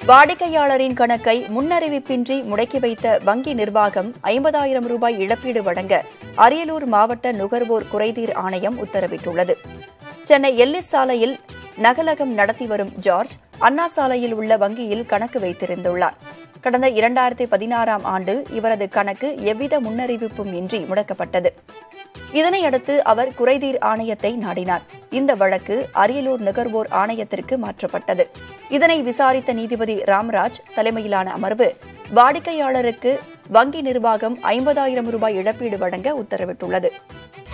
வாடிக்கையாளரின் கணக்கை முன்னறிவிப்பின்றி முடக்கி வைத்த வங்கி நிர்வாகம் ஐம்பதாயிரம் ரூபாய் இழப்பீடு வழங்க அரியலூர் மாவட்ட நுகர்வோர் குறைதீர் ஆணையம் உத்தரவிட்டுள்ளது சென்னை எல்லிஸ் சாலையில் நகலகம் நடத்தி வரும் ஜார்ஜ் அண்ணா சாலையில் உள்ள வங்கியில் கணக்கு வைத்திருந்துள்ளார் கடந்த இரண்டாயிரத்தி பதினாறாம் ஆண்டு இவரது கணக்கு எவ்வித முன்னறிவிப்பும் இன்றி முடக்கப்பட்டது இதனையடுத்து அவர் குறைதீர் ஆணையத்தை நாடினார் இந்த வழக்கு அரியலூர் நுகர்வோர் ஆணையத்திற்கு மாற்றப்பட்டது இதனை விசாரித்த நீதிபதி ராம்ராஜ் தலைமையிலான அமர்வு வாடிக்கையாளருக்கு வங்கி நிர்வாகம் ஐம்பதாயிரம் ரூபாய் இழப்பீடு வழங்க உத்தரவிட்டுள்ளது